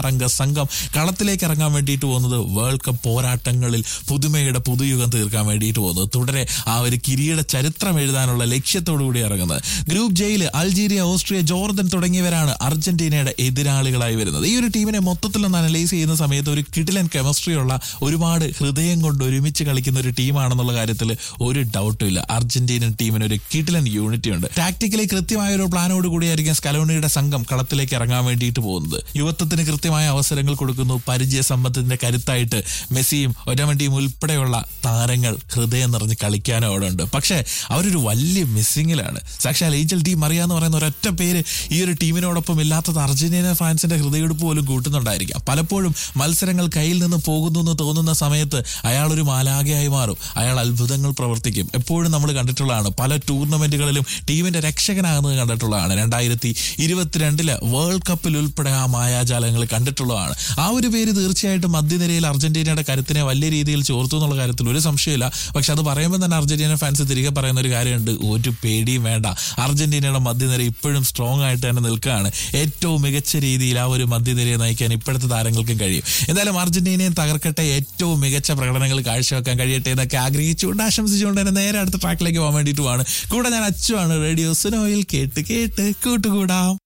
അംഗ സംഘം കളത്തിലേക്ക് ഇറങ്ങാൻ വേണ്ടിയിട്ട് പോകുന്നത് വേൾഡ് കപ്പ് പോരാട്ടങ്ങളിൽ പുതുമയുടെ പുതുയുഗം തീർക്കാൻ വേണ്ടിയിട്ട് പോകുന്നത് തുടരെ ആ ഒരു കിരീട ചരിത്രം എഴുതാനുള്ള ലക്ഷ്യത്തോടു കൂടി ഇറങ്ങുന്നത് ഗ്രൂപ്പ് ജയിൽ അൾജീരിയ ഓസ്ട്രിയ ജോർദൻ തുടങ്ങിയവരാണ് അർജന്റീനയുടെ എതിരാളികളായി വരുന്നത് ഈ ഒരു ടീമിനെ മൊത്തത്തിൽ ഒന്ന് അനലൈസ് ചെയ്യുന്ന സമയത്ത് ഒരു കിടിലൻ കെമിസ്ട്രി ഉള്ള ഒരുപാട് ഹൃദയം കൊണ്ട് ഒരുമിച്ച് കളിക്കുന്ന ഒരു ടീമാണെന്നുള്ള കാര്യത്തിൽ ഒരു ഡൗട്ടും ഇല്ല അർജന്റീനൻ ടീമിന് ഒരു കിടിലൻ യൂണിറ്റി ഉണ്ട് ടാക്ടിക്കലി കൃത്യമായ ഒരു പ്ലാനോട് കൂടിയായിരിക്കും സ്കലോണിയുടെ സംഘം കളത്തിലേക്ക് ഇറങ്ങാൻ വേണ്ടിയിട്ട് പോകുന്നത് യുവത്വത്തിന് കൃത്യമായ അവസരങ്ങൾ കൊടുക്കുന്നു പരിചയ സമ്പത്തിന്റെ കരുത്തായിട്ട് മെസ്സിയും ഒറ്റമണ്ടിയും ഉൾപ്പെടെയുള്ള താരങ്ങൾ ഹൃദയം നിറഞ്ഞ് കളിക്കാനും അവിടെ ഉണ്ട് പക്ഷേ അവരൊരു വലിയ മിസ്സിങ്ങിലാണ് സാക്ഷാൽ ഏഞ്ചൽ ഡി മറിയ എന്ന് പറയുന്ന ഒരൊറ്റ പേര് ഈ ഒരു ടീമിനോടൊപ്പം ഇല്ലാത്തത് അർജന്റീന ഫാൻസിന്റെ ഹൃദയെടുപ്പ് പോലും കൂട്ടുന്നുണ്ടായിരിക്കാം പലപ്പോഴും മത്സരങ്ങൾ കയ്യിൽ നിന്ന് പോകുന്നു എന്ന് തോന്നുന്ന സമയത്ത് അയാൾ ഒരു മാലാകയായി മാറും അയാൾ അത്ഭുതങ്ങൾ പ്രവർത്തിക്കും എപ്പോഴും നമ്മൾ കണ്ടിട്ടുള്ളതാണ് പല ടൂർണമെന്റുകളിലും ടീമിന്റെ രക്ഷകനാകുന്നത് കണ്ടിട്ടുള്ളതാണ് രണ്ടായിരത്തി ഇരുപത്തിരണ്ടില് വേൾഡ് കപ്പിൽ ഉൾപ്പെടെ ആ മായാജാലങ്ങൾ കണ്ടിട്ടുള്ളതാണ് ആ ഒരു പേര് തീർച്ചയായിട്ടും മധ്യനിരയിൽ അർജന്റീനയുടെ കരുത്തിനെ വലിയ രീതിയിൽ ചോർത്തു എന്നുള്ള കാര്യത്തിൽ ഒരു സംശയമില്ല പക്ഷെ അത് പറയുമ്പോൾ തന്നെ അർജന്റീന ഫാൻസ് തിരികെ പറയുന്ന ഒരു കാര്യമുണ്ട് ഒരു പേടിയും വേണ്ട അർജന്റീനയുടെ മധ്യനിര ഇപ്പോഴും സ്ട്രോങ് ആയിട്ട് തന്നെ നിൽക്കുകയാണ് ഏറ്റവും മികച്ച രീതിയിൽ ആ ഒരു മധ്യനിരയെ നയിക്കാൻ ഇപ്പോഴത്തെ താരങ്ങൾക്കും കഴിയും എന്തായാലും അർജന്റീനയും തകർക്കട്ടെ ഏറ്റവും മികച്ച പ്രകടനങ്ങൾ കാഴ്ചവെക്കാൻ കഴിയട്ടെ എന്നൊക്കെ ആഗ്രഹിച്ചുകൊണ്ട് ആശംസിച്ചുകൊണ്ട് തന്നെ നേരെ അടുത്ത ട്രാക്കിലേക്ക് പോകാൻ വേണ്ടിയിട്ടുമാണ് കൂടെ ഞാൻ അച്ചുവാണ് റേഡിയോ സുനോയിൽ കേട്ട് കേട്ട് കൂട്ടുകൂടാം